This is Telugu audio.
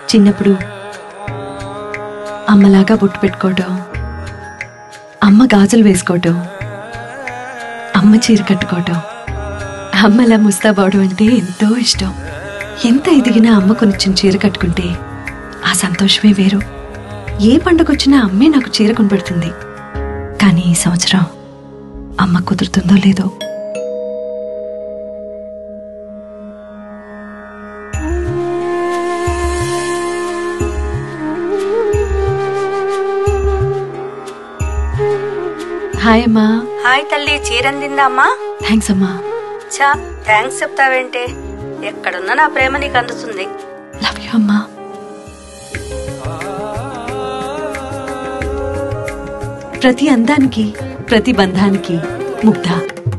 చిన్నప్పుడు అమ్మలాగా బొట్టు పెట్టుకోవటం అమ్మ గాజులు వేసుకోవటం అమ్మ చీర కట్టుకోవటం అమ్మలా ముస్తాబవడం అంటే ఎంతో ఇష్టం ఎంత ఎదిగినా అమ్మ కొనిచ్చిన చీర కట్టుకుంటే ఆ సంతోషమే వేరు ఏ పండగొచ్చినా అమ్మే నాకు చీర కొనిపెడుతుంది కానీ ఈ సంవత్సరం అమ్మ కుదురుతుందో లేదో హాయ్ అమ్మా హాయ్ తల్లి చీరందిందా అమ్మా థ్యాంక్స్ అమ్మా చా థ్యాంక్స్ చెప్తావేంటే ఎక్కడున్నా నా ప్రేమ నీకు అందుతుంది లవ్ యూ అమ్మా ప్రతి అందానికి ప్రతి బంధానికి ముగ్ధ